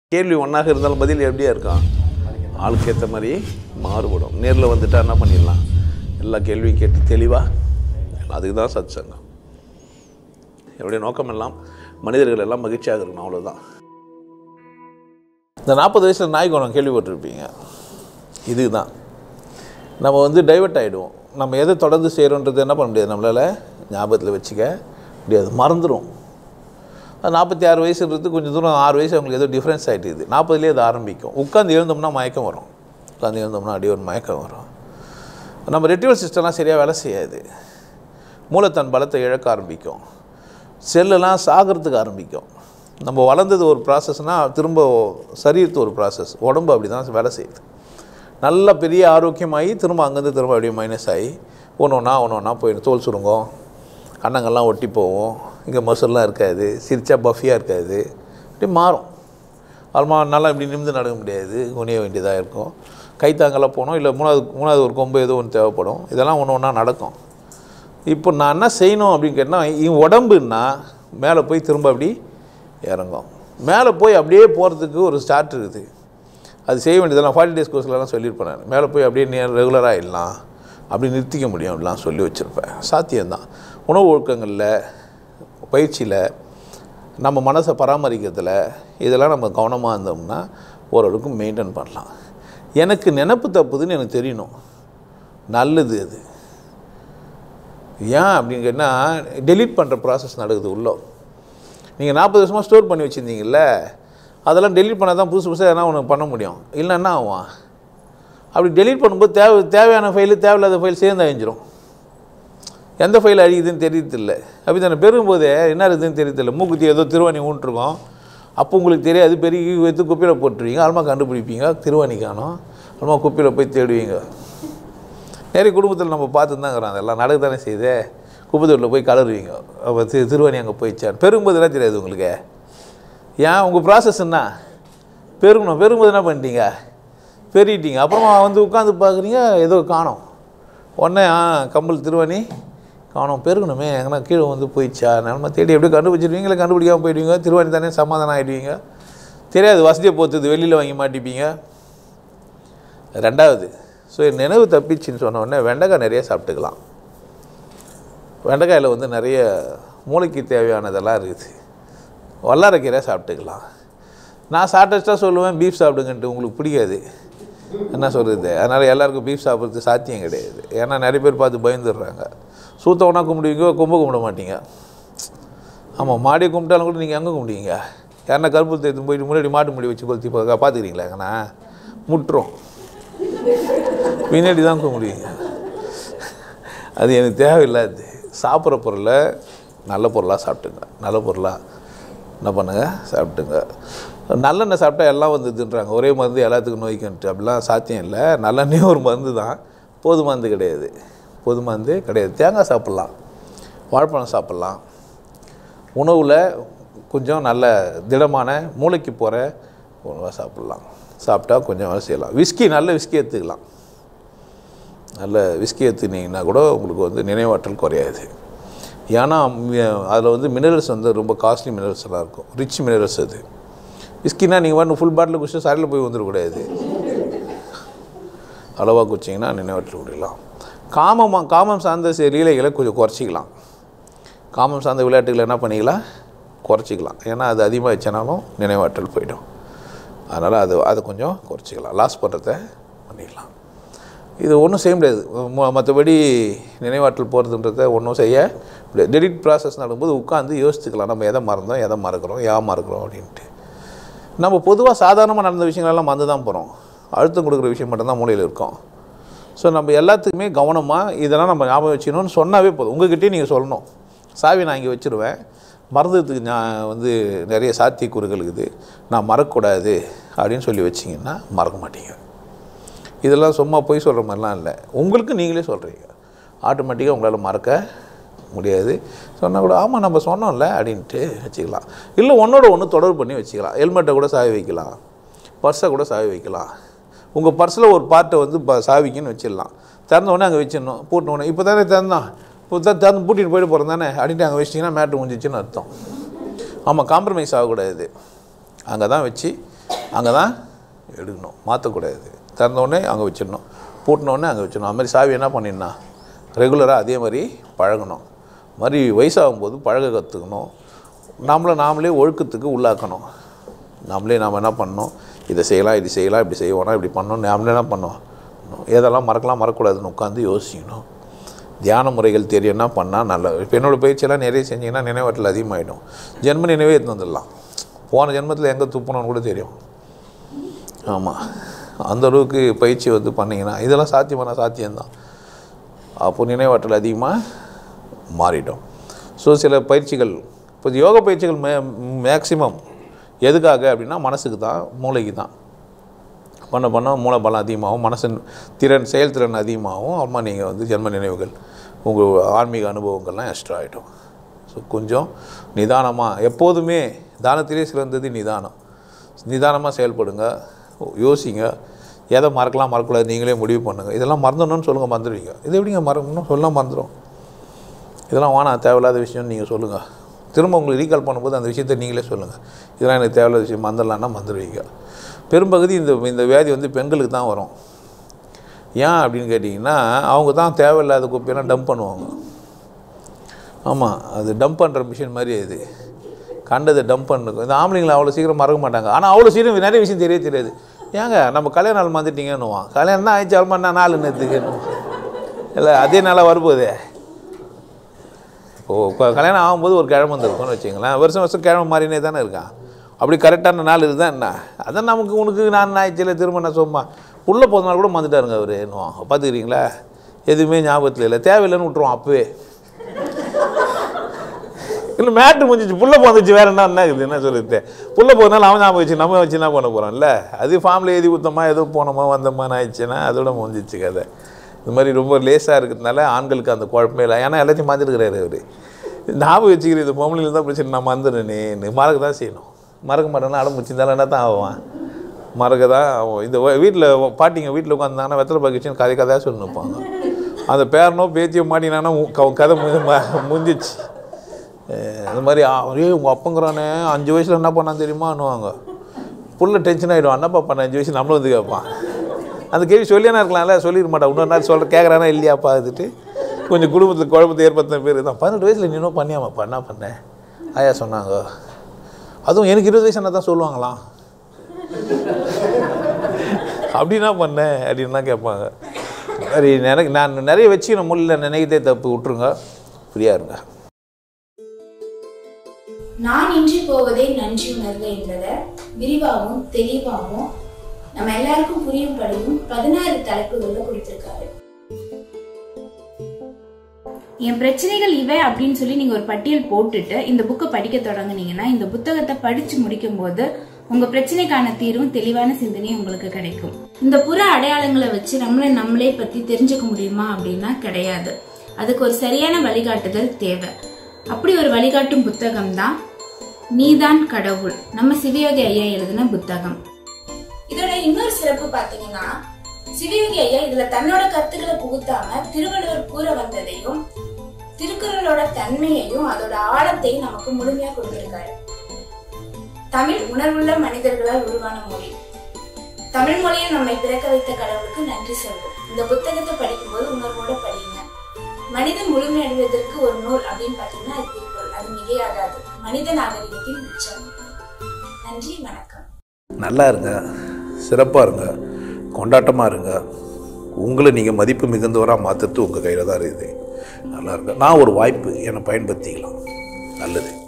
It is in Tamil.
கேள்வி ஒன்றாக இருந்தாலும் பதில் எப்படியா இருக்கும் ஆளுக்கு ஏற்ற மாதிரி மாறுபடும் நேரில் வந்துட்டா என்ன பண்ணிடலாம் எல்லா கேள்வியும் கேட்டு தெளிவாக அதுக்கு தான் சத் சங்கம் என்னுடைய நோக்கம் எல்லாம் மனிதர்கள் எல்லாம் மகிழ்ச்சியாக இருக்கணும் அவ்வளோதான் இந்த நாற்பது வயசில் நாய் குணம் கேள்விப்பட்டிருப்பீங்க இதுதான் நம்ம வந்து டைவர்ட் ஆகிடுவோம் நம்ம எதை தொடர்ந்து செய்கிறோன்றது என்ன பண்ண முடியாது நம்மளால் ஞாபகத்தில் வச்சுக்க முடியாது மறந்துடும் அது நாற்பத்தி ஆறு வயசுன்றது கொஞ்சம் தூரம் ஆறு வயசு அவங்களுக்கு ஏதோ டிஃப்ரென்ஸ் ஆகிட்டுது நாற்பதுலேயே அது ஆரம்பிக்கும் உட்காந்து எழுந்தோம்னா மயக்கம் வரும் உட்காந்து எழுந்தோம்னா அடி ஒரு மயக்கம் வரும் நம்ம ரெட்டிவல் சிஸ்டம்லாம் சரியாக வேலை செய்யாது மூளை தன் பலத்தை இழக்க ஆரம்பிக்கும் செல்லெல்லாம் சாகிறதுக்கு ஆரம்பிக்கும் நம்ம வளர்ந்தது ஒரு ப்ராசஸ்னால் திரும்ப சரீரத்து ஒரு ப்ராசஸ் உடம்பு அப்படி தான் வேலை செய்யுது நல்ல பெரிய ஆரோக்கியமாகி திரும்ப அங்கேருந்து திரும்ப அப்படியே மைனஸ் ஆகி ஒன்று ஒன்றா ஒன்று ஒன்றா போயிடும் தோல் சுருங்கும் கண்ணங்கள்லாம் ஒட்டி போகும் இங்கே மசூல்லாம் இருக்காது சிரிச்சா பஃபியாக இருக்காது அப்படியே மாறும் அல்மா நல்லா இப்படி நிமிந்து நடக்க முடியாது குனிய வேண்டியதாக இருக்கும் கைத்தாங்கெல்லாம் போகணும் இல்லை மூணாவது மூணாவது ஒரு கொம்பு ஏதோ ஒன்று தேவைப்படும் இதெல்லாம் ஒன்று ஒன்றா நடக்கும் இப்போ நான் என்ன செய்யணும் அப்படின்னு கேட்டால் என் உடம்புன்னா மேலே போய் திரும்ப அப்படி இறங்கும் மேலே போய் அப்படியே போகிறதுக்கு ஒரு ஸ்டார்ட் இருக்குது அது செய்ய வேண்டியதெல்லாம் ஃபார்ட்டி டேஸ் கோர்ஸ்லலாம் சொல்லியிருப்பேன் நான் மேலே போய் அப்படியே நீ ரெகுலராக ஆகிடலாம் அப்படி நிறுத்திக்க முடியும் அப்படிலாம் சொல்லி வச்சுருப்பேன் சாத்தியம்தான் உணவு ஒழுக்கங்களில் பயிற்சியில் நம்ம மனசை பராமரிக்கிறதுல இதெல்லாம் நம்ம கவனமாக இருந்தோம்னா ஓரளவுக்கு மெயின்டைன் பண்ணலாம் எனக்கு நினப்பு தப்புதுன்னு எனக்கு தெரியணும் நல்லது அது ஏன் அப்படின்னு கேட்டால் டெலீட் பண்ணுற ப்ராசஸ் நடக்குது உள்ளே நீங்கள் நாற்பது வருஷமாக ஸ்டோர் பண்ணி வச்சுருந்தீங்கல்ல அதெல்லாம் டெலீட் பண்ணால் தான் புதுசு புதுசாக எதனா ஒன்று பண்ண முடியும் இல்லைன்னா என்ன ஆகும் அப்படி டெலீட் பண்ணும்போது தேவை தேவையான ஃபைலு தேவையில்லாத ஃபைல் சேர்ந்து அழிஞ்சிரும் எந்த ஃபைல் அழிக்குதுன்னு தெரியறதில்ல அப்படி தானே பெருகும்போதே என்ன இருக்குதுன்னு தெரியறதில்ல மூக்குத்தி ஏதோ திருவாணி ஊன்ட்ருக்கோம் அப்போ உங்களுக்கு தெரியாது பெருகி வைத்து குப்பையில் போட்டுருவீங்க அல்மா கண்டுபிடிப்பீங்க திருவாணி காணும் அல்மா குப்பையில் போய் தேடுவீங்க நிறைய குடும்பத்தில் நம்ம பார்த்து தான் இருக்கிறோம் அதெல்லாம் நடக்க தானே செய்யுது குப்பத்தூரில் போய் கலருவீங்க அப்போ திரு திருவாணி அங்கே போயிடுச்சான் பெருகும்போதெல்லாம் தெரியாது உங்களுக்கு ஏன் உங்கள் ப்ராசஸ் என்ன பெருகணும் பெருகும்போது என்ன பண்ணிட்டீங்க பெருகிட்டீங்க அப்புறமா வந்து உட்காந்து பார்க்குறீங்க ஏதோ காணோம் உடனே ஆ கம்பல் திருவாணி காணோம் பெருகணுமே எங்கன்னா கீழே வந்து போயிடுச்சா நிலமா தேடி எப்படி கண்டுபிடிச்சிருவீங்க இல்லை கண்டுபிடிக்காமல் போயிடுவீங்க திருவாணி தானே சமாதானம் ஆகிடுவீங்க தெரியாது வசதியை போத்துது வெளியில் வாங்கி மாட்டிப்பீங்க ரெண்டாவது ஸோ நினைவு தப்பிச்சின்னு சொன்ன உடனே வெண்டைக்காய் நிறைய சாப்பிட்டுக்கலாம் வெண்டைக்காயில் வந்து நிறைய மூளைக்கு தேவையானதெல்லாம் இருக்குது வல்லாரக்கீரை சாப்பிட்டுக்கலாம் நான் சாப்பிட்டா சொல்லுவேன் பீஃப் சாப்பிடுங்கன்ட்டு உங்களுக்கு பிடிக்காது என்ன சொல்கிறது அதனால் எல்லாருக்கும் பீஃப் சாப்பிட்றது சாத்தியம் கிடையாது ஏன்னா நிறைய பேர் பார்த்து பயந்துடுறாங்க சூத்தவனா கும்பிடுவீங்க கொம்ப கும்பிட மாட்டீங்க ஆமாம் மாடியை கும்பிட்டாலும் கூட நீங்கள் எங்கே கும்பிடுவீங்க யாருன்னா கருப்பு தேர்த்து போயிட்டு முன்னாடி மாட்டு முடி வச்சு கொளுத்தி பா- பார்த்துக்கிறீங்களா எங்கண்ணா முட்டுரும் பின்னாடி தான் கும்பிடுவீங்க அது எனக்கு தேவையில்லாது சாப்பிட்ற பொருளை நல்ல பொருளாக சாப்பிட்டுங்க நல்ல பொருளாக என்ன பண்ணுங்க சாப்பிட்டுங்க நல்லெண்ணெய் சாப்பிட்டா எல்லாம் வந்ததுன்றாங்க ஒரே மருந்து எல்லாத்துக்கும் நோய்க்குன்ட்டு அப்படிலாம் சாத்தியம் இல்லை நல்லெண்ணெயும் ஒரு மருந்து தான் பொது மருந்து கிடையாது பொது மருந்து கிடையாது தேங்காய் சாப்பிட்லாம் வாழைப்பழம் சாப்பிட்லாம் உணவில் கொஞ்சம் நல்ல திடமான மூளைக்கு போகிற உணவாக சாப்பிட்லாம் சாப்பிட்டா கொஞ்சம் வேலை செய்யலாம் விஸ்கி நல்ல விஸ்கி எடுத்துக்கலாம் நல்ல விஸ்கி எடுத்துனீங்கன்னா கூட உங்களுக்கு வந்து நினைவாற்றல் குறையாது ஏன்னா அதில் வந்து மினரல்ஸ் வந்து ரொம்ப காஸ்ட்லி மினரல்ஸ் எல்லாம் இருக்கும் ரிச் மினரல்ஸ் அது விஸ்கினா நீங்கள் வந்து ஃபுல் பாட்டில் குடிச்சு சரையில் போய் வந்துடக்கூடாது அளவாக குடிச்சிங்கன்னா நினைவாற்றல் விடலாம் காமமாக காமம் சார்ந்த சில லீலைகளை கொஞ்சம் குறைச்சிக்கலாம் காமம் சார்ந்த விளையாட்டுகளை என்ன பண்ணிக்கலாம் குறைச்சிக்கலாம் ஏன்னா அது அதிகமாக வச்சனாலும் நினைவாற்றல் போயிடும் அதனால் அது அதை கொஞ்சம் குறைச்சிக்கலாம் லாஸ் பண்ணுறத பண்ணிக்கலாம் இது ஒன்றும் செய்ய முடியாது ம- மற்றபடி நினைவாற்றல் போகிறதுன்றத ஒன்றும் செய்ய முடியாது டெலிட் ப்ராசஸ் நடக்கும்போது உட்காந்து யோசிச்சுக்கலாம் நம்ம எதை மறந்தோம் எதை மறக்கிறோம் ஏன் மறக்கிறோம் அப்படின்ட்டு நம்ம பொதுவாக சாதாரணமாக நடந்த விஷயங்களெல்லாம் மறந்து தான் போகிறோம் அழுத்தம் கொடுக்குற விஷயம் மட்டும்தான் மூலையில் இருக்கும் ஸோ நம்ம எல்லாத்துக்குமே கவனமாக இதெல்லாம் நம்ம ஞாபகம் வச்சுக்கணும்னு சொன்னாவே போதும் உங்ககிட்டயே நீங்கள் சொல்லணும் சாவி நான் இங்கே வச்சுருவேன் மறந்ததுக்கு நான் வந்து நிறைய சாத்தியக்கூறுகள் இருக்குது நான் மறக்கக்கூடாது அப்படின்னு சொல்லி வச்சிங்கன்னா மறக்க மாட்டீங்க இதெல்லாம் சும்மா போய் சொல்கிற மாதிரிலாம் இல்லை உங்களுக்கு நீங்களே சொல்கிறீங்க ஆட்டோமேட்டிக்காக உங்களால் மறக்க முடியாது சொன்னால் கூட ஆமாம் நம்ம சொன்னோம்ல அப்படின்ட்டு வச்சுக்கலாம் இல்லை ஒன்றோட ஒன்று தொடர்பு பண்ணி வச்சுக்கலாம் ஹெல்மெட்டை கூட சாவி வைக்கலாம் பர்ஸை கூட சாவி வைக்கலாம் உங்கள் பர்ஸில் ஒரு பார்ட்டை வந்து ப சாவிக்குன்னு வச்சிடலாம் திறந்த உடனே அங்கே வச்சிடணும் பூட்டின உடனே இப்போ தானே திறந்தான் இப்போ தான் திறந்து பூட்டிட்டு போயிட்டு போகிறோம் தானே அப்படின்ட்டு அங்கே வச்சிட்டிங்கன்னா மேட்ரு முடிஞ்சிச்சுன்னு அர்த்தம் ஆமாம் காம்ப்ரமைஸ் ஆகக்கூடாது அங்கே தான் வச்சு அங்கே தான் எடுக்கணும் மாற்றக்கூடாது திறந்தோடனே அங்கே வச்சிடணும் பூட்டினோடனே அங்கே வச்சிடணும் அது மாதிரி சாவி என்ன பண்ணிடணும் ரெகுலராக அதே மாதிரி பழகணும் மாதிரி வயசாகும்போது பழக கற்றுக்கணும் நம்மளை நாமளே ஒழுக்கத்துக்கு உள்ளாக்கணும் நாமளே நாம் என்ன பண்ணணும் இதை செய்யலாம் இது செய்யலாம் இப்படி செய்வோனா இப்படி பண்ணணும் நாமளே என்ன பண்ணோம் எதெல்லாம் மறக்கலாம் மறக்கக்கூடாதுன்னு உட்காந்து யோசிக்கணும் தியான முறைகள் தெரியணும்னா பண்ணால் நல்லது இப்போ என்னோடய பயிற்சியெல்லாம் நிறைய செஞ்சிங்கன்னா நினைவாற்றல் அதிகமாகிடும் ஜென்ம நினைவே எடுத்து வந்துடலாம் போன ஜென்மத்தில் எங்கே துப்புனோன்னு கூட தெரியும் ஆமாம் அந்த அளவுக்கு பயிற்சி வந்து பண்ணிங்கன்னா இதெல்லாம் சாத்தியமான சாத்தியம்தான் அப்போ நினைவாற்றல் அதிகமாக மாறிடும் ஸோ சில பயிற்சிகள் இப்போ யோக பயிற்சிகள் மே மேக்சிமம் எதுக்காக அப்படின்னா மனசுக்கு தான் மூளைக்கு தான் பண்ண பண்ண மூளை பலம் அதிகமாகும் மனசு திறன் செயல்திறன் அதிகமாகும் அம்மா நீங்கள் வந்து ஜென்ம நினைவுகள் உங்கள் ஆன்மீக அனுபவங்கள்லாம் எக்ஸ்ட்ரா ஆகிடும் ஸோ கொஞ்சம் நிதானமாக எப்போதுமே தானத்திலே சிறந்தது நிதானம் நிதானமாக செயல்படுங்க யோசிங்க எதை மறக்கலாம் மறக்கக்கூடாது நீங்களே முடிவு பண்ணுங்கள் இதெல்லாம் மறந்துடணும்னு சொல்லுங்கள் மறந்துடுவீங்க இது எப்படிங்க மறக்கணும் சொல்ல மறந்துடும் இதெல்லாம் வேணாம் தேவையில்லாத விஷயம்னு நீங்கள் சொல்லுங்கள் திரும்ப உங்களுக்கு ரீகால் பண்ணும்போது அந்த விஷயத்தை நீங்களே சொல்லுங்கள் இதெல்லாம் எனக்கு தேவையில்லாத விஷயம் மறந்துடலான்னா மறந்துடுவீங்க பெரும்பகுதி இந்த இந்த வியாதி வந்து பெண்களுக்கு தான் வரும் ஏன் அப்படின்னு கேட்டிங்கன்னா அவங்க தான் தேவையில்லாத குப்பையெல்லாம் டம்ப் பண்ணுவாங்க ஆமாம் அது டம்ப் பண்ணுற மிஷின் மாதிரி இது கண்டதை டம்ப் பண்ணுங்க இந்த ஆம்பளைங்களை அவ்வளோ சீக்கிரம் மறக்க மாட்டாங்க ஆனால் அவ்வளோ சீக்கிரம் நிறைய விஷயம் தெரிய தெரியாது ஏங்க நம்ம கல்யாண நாள் மறந்துட்டீங்கன்னுவான் கல்யாணம் தான் ஆயிடுச்சு அவ்வளோ நான் நாலு நேரத்துக்கு இல்லை அதே நாளாக வரும்போதே இப்போது க- கல்யாணம் ஆகும்போது ஒரு கிழமை வந்துருக்கும்னு வச்சுங்களேன் வருஷம் வருஷம் கிழமை மாறினே தானே இருக்கான் அப்படி கரெக்டான நாள் இதுதான் என்ன அதான் நமக்கு உனக்கு நான் ஆயிடுச்சில்ல திருமணம் சும்மா உள்ளே போன நாள் கூட மறந்துட்டாருங்க அவர் என்னுவான் பார்த்துக்கிறீங்களா எதுவுமே ஞாபகத்தில் இல்லை தேவையில்லைன்னு விட்ருவோம் அப்போவே இல்லை மேட்ரு முடிஞ்சிச்சு புள்ள போந்துச்சு வேற என்ன என்ன இருக்குது என்ன சொல்லுது புள்ள போனாலும் அவன் ஞாபகம் வச்சு நம்ம வச்சு என்ன பண்ண போகிறோம்ல அது ஃபார்மில் எழுதி ஊற்றமா ஏதோ போனோமா வந்தோமான்னு ஆயிடுச்சுன்னா அதோட முடிஞ்சிச்சு கதை இது மாதிரி ரொம்ப லேசாக இருக்கிறதுனால ஆண்களுக்கு அந்த குழப்பமே இல்லை ஏன்னா எல்லாத்தையும் மறந்துருக்கிறாரு அவர் ஞாபகம் வச்சுக்கிற இது பொம்பளையில் தான் பிரச்சனை நான் மறந்துடுனே மறக்க தான் செய்யணும் மறக்க மாட்டேன்னா அடம் முடிச்சிருந்தாலும் என்ன தான் ஆவான் மறக்க தான் ஆகும் இந்த வீட்டில் பாட்டிங்க வீட்டில் உட்காந்தாங்கன்னா வெத்தலை பாக்கிச்சுன்னு கதை கதையாக சொல்லி நிற்பாங்க அந்த பேரனோ பேத்தியோ மாட்டினானா கதை மு- ம- முடிஞ்சிச்சு அஹ் அந்த மாதிரி ஏய் உங்கள் அப்பங்கிறானே அஞ்சு வயசில் என்ன பண்ணான் தெரியுமான்னுவாங்க புள்ள டென்ஷன் ஆகிடும் என்னப்பா பண்ண அஞ்சு வயசு நம்மளும் வந்து கேட்பான் அந்த கேள்வி சொல்லியானா இருக்கலாம்ல சொல்லிட மாட்டான் இன்னொரு நாள் சொல்கிற கேட்குறானா இல்லையாப்பா அதுட்டு கொஞ்சம் குடும்பத்தில் குழப்பத்தை ஏற்படுத்தின பேர் தான் பதினெட்டு வயசில் நீ இன்னும் பண்ணியாமாப்பா என்ன பண்ணேன் ஆயா சொன்னாங்க அதுவும் எனக்கு இருபது வயசு என்ன தான் சொல்லுவாங்களாம் அப்படின்னா பண்ணேன் அப்படின்னா கேட்பாங்க சரி எனக்கு நான் நிறைய வச்சுக்கணும் முள்ளில் நினைக்கிறதே தப்பு விட்ருங்க ஃப்ரீயாக இருங்க நான் இன்றி போவதே நன்றி உணர்வு என்பதை விரிவாகவும் தெளிவாகவும் நம்ம எல்லாருக்கும் புரியும்படியும் பதினாறு தலைப்புகள்ல கொடுத்திருக்காரு என் பிரச்சனைகள் இவை அப்படின்னு சொல்லி நீங்க ஒரு பட்டியல் போட்டுட்டு இந்த புக்கை படிக்க தொடங்குனீங்கன்னா இந்த புத்தகத்தை படிச்சு முடிக்கும் போது உங்க பிரச்சனைக்கான தீர்வும் தெளிவான சிந்தனையும் உங்களுக்கு கிடைக்கும் இந்த புற அடையாளங்களை வச்சு நம்மளை நம்மளே பத்தி தெரிஞ்சுக்க முடியுமா அப்படின்னா கிடையாது அதுக்கு ஒரு சரியான வழிகாட்டுதல் தேவை அப்படி ஒரு வழிகாட்டும் புத்தகம் தான் நீதான் கடவுள் நம்ம சிவயோகி ஐயா எழுதின புத்தகம் இதோட இன்னொரு சிறப்பு பாத்தீங்கன்னா சிவயோகி ஐயா இதுல தன்னோட கருத்துக்களை புகுத்தாம திருவள்ளுவர் கூற வந்ததையும் திருக்குறளோட தன்மையையும் அதோட ஆழத்தையும் நமக்கு முழுமையா கொடுத்திருக்காரு தமிழ் உணர்வுள்ள மனிதர்களால் உருவான மொழி தமிழ் மொழியை நம்மை பிறக்க வைத்த கடவுளுக்கு நன்றி சொல்வோம் இந்த புத்தகத்தை படிக்கும்போது உணர்வோட படிங்க மனிதன் முழுமையடைவதற்கு ஒரு நூல் அப்படின்னு பாத்தீங்கன்னா அது திருக்குறள் அது மிகையாகாது மனித நாகரிகத்தின் உச்சம் நன்றி வணக்கம் நல்லா இருங்க சிறப்பாக இருங்க கொண்டாட்டமாக இருங்க உங்களை நீங்கள் மதிப்பு மிகுந்தவராக மாற்றுறது உங்கள் கையில் தான் இருக்குது நல்லா இருங்க நான் ஒரு வாய்ப்பு என்னை பயன்படுத்திக்கலாம் நல்லது